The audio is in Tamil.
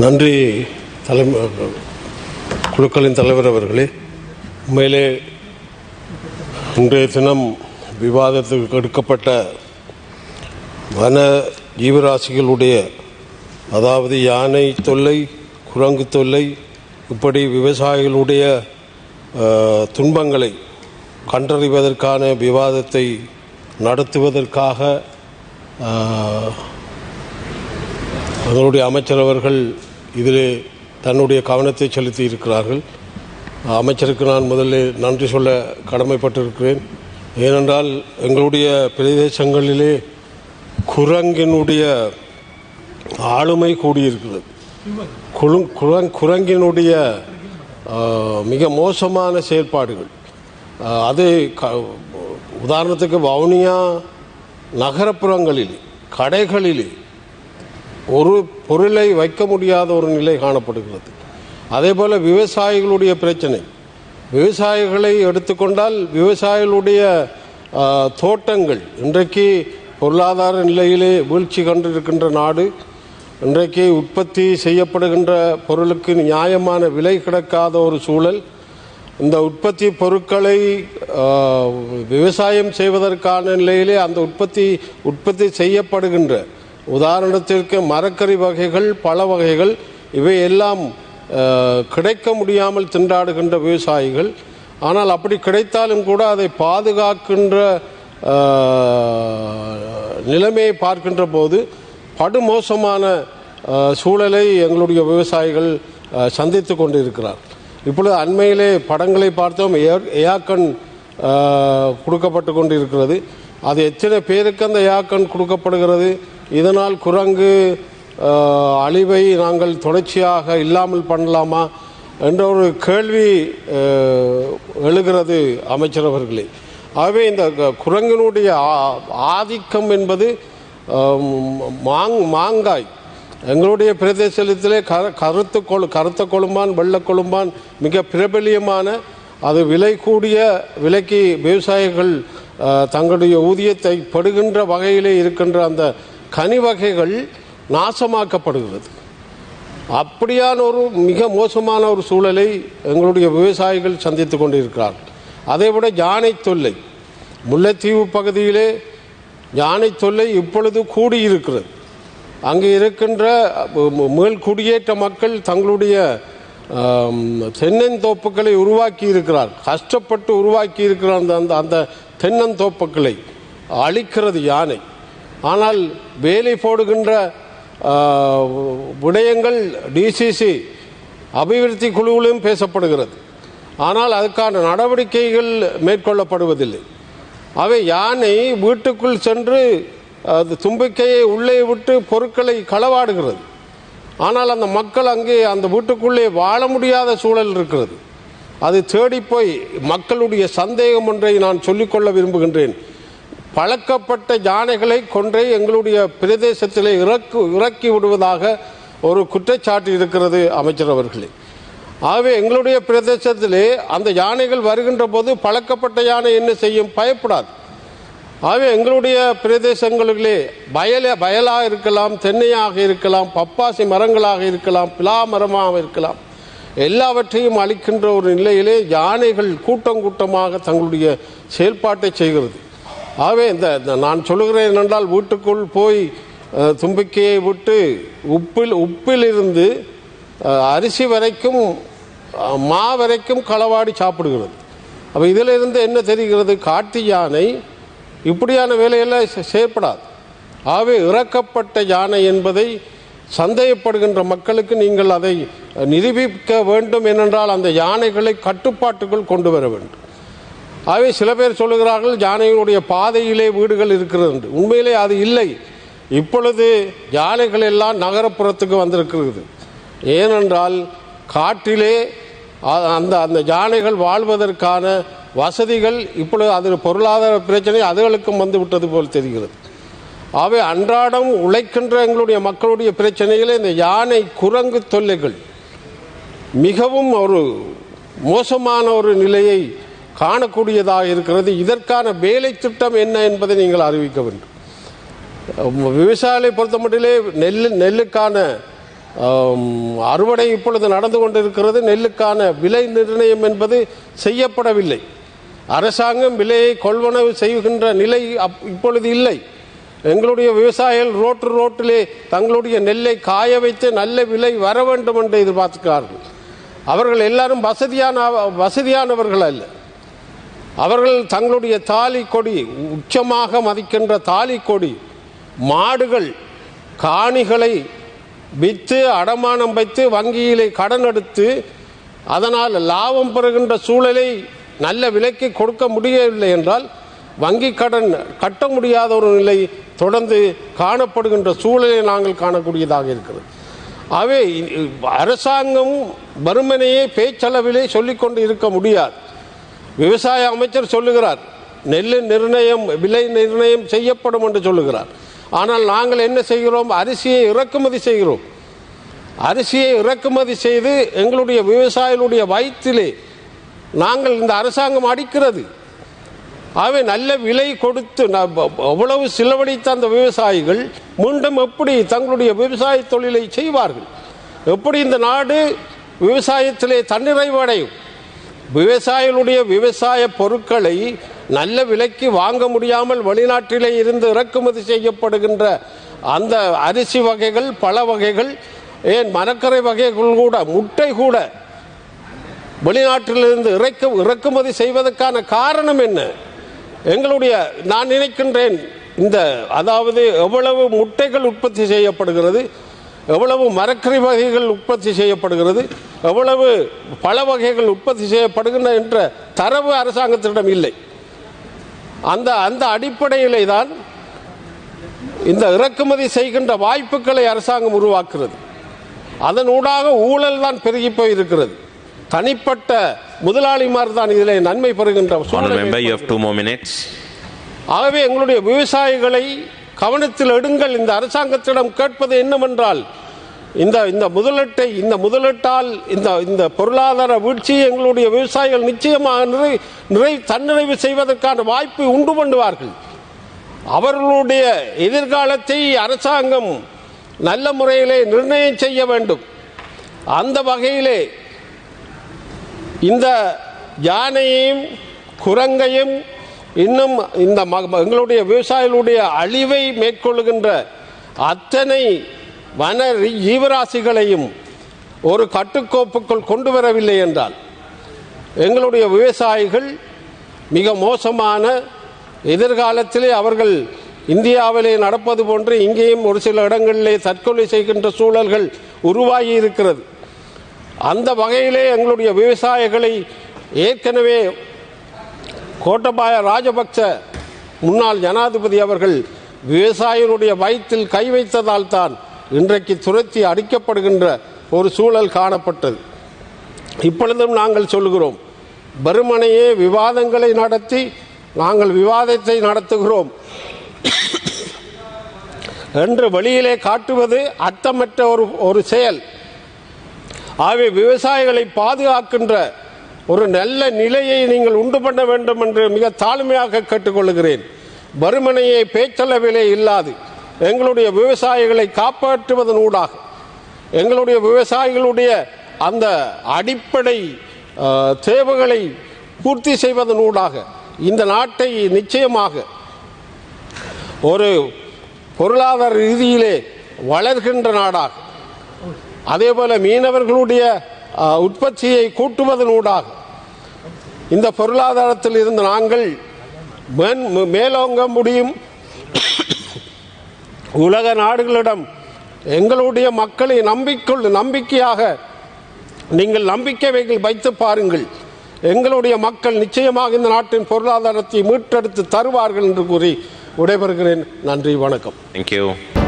நன்றி தலைமை குழுக்களின் தலைவர் அவர்களே உண்மையிலே இன்றைய தினம் விவாதத்துக்கு எடுக்கப்பட்ட வன ஜீவராசிகளுடைய அதாவது யானை தொல்லை குரங்கு தொல்லை இப்படி விவசாயிகளுடைய அஹ், துன்பங்களை கண்டறிவதற்கான விவாதத்தை நடத்துவதற்காக அஹ், எங்களுடைய அமைச்சர் அவர்கள் இதிலே தன்னுடைய கவனத்தை செலுத்தி இருக்கிறார்கள் அமைச்சருக்கு நான் முதலில் நன்றி சொல்ல கடமைப்பட்டிருக்கிறேன் ஏனென்றால் எங்களுடைய பிரதேசங்களிலே குரங்கினுடைய ஆளுமை கூடியிருக்கிறது குழு குரங் குரங்கினுடைய ஆ, மிக மோசமான செயல்பாடுகள் ஆ, அது க உதாரணத்துக்கு வவுனியா நகரப்புறங்களில் கடைகளிலே ஒரு பொருளை வைக்க முடியாத ஒரு நிலை காணப்படுகிறது அதே போல விவசாயிகளுடைய பிரச்சனை விவசாயிகளை எடுத்துக்கொண்டால் விவசாயிகளுடைய ஆ, தோட்டங்கள் இன்றைக்கு பொருளாதார நிலையிலே வீழ்ச்சி கண்டிருக்கின்ற நாடு இன்றைக்கு உற்பத்தி செய்யப்படுகின்ற பொருளுக்கு நியாயமான விலை கிடைக்காத ஒரு சூழல் இந்த உற்பத்தி பொருட்களை ஆ, விவசாயம் செய்வதற்கான நிலையிலே அந்த உற்பத்தி உற்பத்தி செய்யப்படுகின்ற உதாரணத்திற்கு மரக்கறி வகைகள் பழ வகைகள் இவை எல்லாம் ஆ, கிடைக்க முடியாமல் திண்டாடுகின்ற விவசாயிகள் ஆனால் அப்படி கிடைத்தாலும் கூட அதை பாதுகாக்கின்ற ஆ, நிலைமையை பார்க்கின்ற போது படுமோசமான ஆ, சூழலை எங்களுடைய விவசாயிகள் ஆ, சந்தித்து கொண்டிருக்கிறார் இப்பொழுது அண்மையிலே படங்களை பார்த்தோம் ஏர் ஏயாக்கன் ஆ, கொடுக்கப்பட்டு கொண்டிருக்கிறது அது எத்தனை பேருக்கு அந்த ஏயாக்கன் கொடுக்கப்படுகிறது இதனால் குரங்கு ஆ, அழிவை நாங்கள் தொடர்ச்சியாக இல்லாமல் பண்ணலாமா என்ற ஒரு கேள்வி ஆ, எழுகிறது அமைச்சர் அவர்களே ஆகவே இந்த க- குரங்கினுடைய ஆ- ஆதிக்கம் என்பது ஆம், மாங் மாங்காய் எங்களுடைய பிரதேசத்திலே கர கருத்து கொழு கருத்த கொழும்பான் வெள்ளை கொழும்பான் மிக பிரபலியமான அது விலை கூடிய விலைக்கு விவசாயிகள் ஆ, தங்களுடைய ஊதியத்தை படுகின்ற வகையிலே இருக்கின்ற அந்த கனி வகைகள் நாசமாக்கப்படுகிறது அப்படியான ஒரு மிக மோசமான ஒரு சூழலை எங்களுடைய விவசாயிகள் சந்தித்து கொண்டிருக்கிறார்கள் அதைவிட யானை தொல்லை முல்லைத்தீவு பகுதியிலே யானை தொல்லை இப்பொழுது கூடியிருக்கிறது அங்கே இருக்கின்ற ம- மேல் குடியேற்ற மக்கள் தங்களுடைய ஆம், தென்னந்தோப்புகளை உருவாக்கி இருக்கிறார் கஷ்டப்பட்டு உருவாக்கி இருக்கிற அந்த அந்த அந்த தென்னந்தோப்புகளை அழிக்கிறது யானை ஆனால் வேலை போடுகின்ற ஆ, விடயங்கள் டிசிசி அபிவிருத்தி குழுவிலும் பேசப்படுகிறது ஆனால் அதுக்கான நடவடிக்கைகள் மேற்கொள்ளப்படுவதில்லை அவை யானை வீட்டுக்குள் சென்று அது தும்பிக்கையை உள்ளே விட்டு பொருட்களை களவாடுகிறது ஆனால் அந்த மக்கள் அங்கே அந்த வீட்டுக்குள்ளே வாழ முடியாத சூழல் இருக்கிறது அது தேடி போய் மக்களுடைய சந்தேகம் ஒன்றை நான் சொல்லிக்கொள்ள விரும்புகின்றேன் பழக்கப்பட்ட யானைகளை கொன்றே எங்களுடைய பிரதேசத்திலே இறக்கு இறக்கி விடுவதாக ஒரு குற்றச்சாட்டு இருக்கிறது அமைச்சர் அவர்களே ஆகவே எங்களுடைய பிரதேசத்திலே அந்த யானைகள் வருகின்ற போது பழக்கப்பட்ட யானை என்ன செய்யும் பயப்படாது ஆகவே எங்களுடைய பிரதேசங்களிலே வயல வயலாக இருக்கலாம் தென்னையாக இருக்கலாம் பப்பாசி மரங்களாக இருக்கலாம் பிலா மரமாக இருக்கலாம் எல்லாவற்றையும் அளிக்கின்ற ஒரு நிலையிலே யானைகள் கூட்டம் கூட்டமாக தங்களுடைய செயல்பாட்டை செய்கிறது ஆகவே இந்த இந்த நான் சொல்லுகிறேன் என்றால் வீட்டுக்குள் போய் அஹ், தும்பிக்கையை விட்டு உப்பில் உப்பிலிருந்து அஹ், அரிசி வரைக்கும் அஹ், மா வரைக்கும் களவாடி சாப்பிடுகிறது அப்போ இதில் இருந்து என்ன தெரிகிறது காட்டு யானை இப்படியான வேலையெல்லாம் செ- செயற்படாது ஆகவே இறக்கப்பட்ட யானை என்பதை சந்தேகப்படுகின்ற மக்களுக்கு நீங்கள் அதை நிரூபிக்க வேண்டும் ஏனென்றால் அந்த யானைகளை கட்டுப்பாட்டுக்குள் கொண்டு வர வேண்டும் ஆகவே சில பேர் சொல்லுகிறார்கள் யானைகளுடைய பாதையிலே வீடுகள் இருக்கிறது என்று உண்மையிலே அது இல்லை இப்பொழுது யானைகள் எல்லாம் நகரப்புறத்துக்கு வந்திருக்கிறது ஏனென்றால் காட்டிலே அ- அந்த அந்த யானைகள் வாழ்வதற்கான வசதிகள் இப்பொழுது அது பொருளாதார பிரச்சனை அதுகளுக்கும் வந்து விட்டது போல் தெரிகிறது ஆகவே அன்றாடம் உழைக்கின்ற எங்களுடைய மக்களுடைய பிரச்சனைகளே இந்த யானை குரங்கு தொல்லைகள் மிகவும் ஒரு மோசமான ஒரு நிலையை காணக்கூடியதாக இருக்கிறது இதற்கான வேலை திட்டம் என்ன என்பதை நீங்கள் அறிவிக்க வேண்டும் விவசாயிகளை பொறுத்த மட்டிலே நெல் நெல்லுக்கான ஆம், அறுவடை இப்பொழுது நடந்து கொண்டிருக்கிறது நெல்லுக்கான விலை நிர்ணயம் என்பது செய்யப்படவில்லை அரசாங்கம் விலையை கொள்வனவு செய்கின்ற நிலை அப்- இப்பொழுது இல்லை எங்களுடைய விவசாயிகள் ரோட்டு ரோட்டிலே தங்களுடைய நெல்லை காய வைத்து நல்ல விலை வர வேண்டும் என்று எதிர்பார்க்கிறார்கள் அவர்கள் எல்லாரும் வசதியான வசதியானவர்கள் அல்ல அவர்கள் தங்களுடைய தாலி கொடி உச்சமாக மதிக்கின்ற தாலி கொடி மாடுகள் காணிகளை விற்று அடமானம் வைத்து வங்கியிலே கடன் எடுத்து அதனால் லாபம் பெறுகின்ற சூழலை நல்ல விலைக்கு கொடுக்க முடியவில்லை என்றால் வங்கி கடன் கட்ட முடியாத ஒரு நிலை தொடர்ந்து காணப்படுகின்ற சூழலை நாங்கள் காணக்கூடியதாக இருக்கிறது ஆகவே இ- அரசாங்கம் வறுமனையே பேச்சளவிலே சொல்லிக்கொண்டு இருக்க முடியாது விவசாய அமைச்சர் சொல்லுகிறார் நெல் நிர்ணயம் விலை நிர்ணயம் செய்யப்படும் என்று சொல்லுகிறார் ஆனால் நாங்கள் என்ன செய்கிறோம் அரிசியை இறக்குமதி செய்கிறோம் அரிசியை இறக்குமதி செய்து எங்களுடைய விவசாயிகளுடைய வயிற்றிலே நாங்கள் இந்த அரசாங்கம் அடிக்கிறது ஆகவே நல்ல விலை கொடுத்து ந- ப- அவ்வளவு செலவழித்த அந்த விவசாயிகள் மீண்டும் எப்படி தங்களுடைய விவசாய தொழிலை செய்வார்கள் எப்படி இந்த நாடு விவசாயத்திலே தன்னிறைவு அடையும் விவசாயிகளுடைய விவசாய பொருட்களை நல்ல விலைக்கு வாங்க முடியாமல் வெளிநாட்டிலே இருந்து இறக்குமதி செய்யப்படுகின்ற அந்த அரிசி வகைகள் பல வகைகள் ஏன் மரக்கரை வகைகள் கூட முட்டை கூட வெளிநாட்டிலிருந்து இறக்கு இறக்குமதி செய்வதற்கான காரணம் என்ன எங்களுடைய நான் நினைக்கின்றேன் இந்த அதாவது எவ்வளவு முட்டைகள் உற்பத்தி செய்யப்படுகிறது எவ்வளவு மரக்கறி வகைகள் உற்பத்தி செய்யப்படுகிறது எவ்வளவு பல வகைகள் உற்பத்தி செய்யப்படுகின்றன என்ற தரவு அரசாங்கத்திடம் இல்லை அந்த அந்த அடிப்படையிலே தான் இந்த இறக்குமதி செய்கின்ற வாய்ப்புகளை அரசாங்கம் உருவாக்குகிறது அதனூடாக ஊழல் தான் பெருகி போயிருக்கிறது தனிப்பட்ட முதலாளிமார் தான் இதிலே நன்மை பெறுகின்ற Honourable சூழலை member, you have two more minutes. ஆகவே எங்களுடைய விவசாயிகளை கவனத்தில் எடுங்கள் இந்த அரசாங்கத்திடம் கேட்பது என்னவென்றால் இந்த இந்த முதலீட்டை இந்த முதலீட்டால் இந்த இந்த பொருளாதார வீழ்ச்சி எங்களுடைய விவசாயிகள் நிச்சயமாக நிறை நிறை தன்னிறைவு செய்வதற்கான வாய்ப்பை உண்டு பண்ணுவார்கள் அவர்களுடைய எதிர்காலத்தை அரசாங்கம் நல்ல முறையிலே நிர்ணயம் செய்ய வேண்டும் அந்த வகையிலே இந்த யானையையும் குரங்கையும் இன்னும் இந்த ம- எங்களுடைய விவசாயிகளுடைய அழிவை மேற்கொள்ளுகின்ற அத்தனை வன ரி- ஜீவராசிகளையும் ஒரு கட்டுக்கோப்புக்குள் கொண்டு வரவில்லை என்றால் எங்களுடைய விவசாயிகள் மிக மோசமான எதிர்காலத்திலே அவர்கள் இந்தியாவிலே நடப்பது போன்று இங்கேயும் ஒரு சில இடங்களிலே தற்கொலை செய்கின்ற சூழல்கள் உருவாகி இருக்கிறது அந்த வகையிலே எங்களுடைய விவசாயிகளை ஏற்கனவே கோட்டபாய ராஜபக்ச முன்னாள் ஜனாதிபதி அவர்கள் விவசாயிகளுடைய வயிற்றில் கை வைத்ததால் தான் இன்றைக்கு துரத்தி அடிக்கப்படுகின்ற ஒரு சூழல் காணப்பட்டது இப்பொழுதும் நாங்கள் சொல்லுகிறோம் வெறுமனையே விவாதங்களை நடத்தி நாங்கள் விவாதத்தை நடத்துகிறோம் என்று வெளியிலே காட்டுவது அர்த்தமற்ற ஒரு ஒரு செயல் ஆகவே விவசாயிகளை பாதுகாக்கின்ற ஒரு நல்ல நிலையை நீங்கள் உண்டு பண்ண வேண்டும் என்று மிக தாழ்மையாக கேட்டுக்கொள்கிறேன் வறுமனையை பேச்சளவிலே இல்லாது எங்களுடைய விவசாயிகளை காப்பாற்றுவதன் ஊடாக எங்களுடைய விவசாயிகளுடைய அந்த அடிப்படை அஹ், தேவைகளை பூர்த்தி செய்வதன் ஊடாக இந்த நாட்டை நிச்சயமாக ஒரு பொருளாதார ரீதியிலே வளர்கின்ற நாடாக அதேபோல மீனவர்களுடைய அஹ், உற்பத்தியை கூட்டுவதனூடாக இந்த பொருளாதாரத்தில் இருந்து நாங்கள் மேன்- மேலோங்க முடியும் உலக நாடுகளிடம் எங்களுடைய மக்களை நம்பிக்கொள் நம்பிக்கையாக நீங்கள் நம்பிக்கை வை- வைத்து பாருங்கள் எங்களுடைய மக்கள் நிச்சயமாக இந்த நாட்டின் பொருளாதாரத்தை மீட்டெடுத்து தருவார்கள் என்று கூறி விடைபெறுகிறேன் நன்றி வணக்கம் Thank you.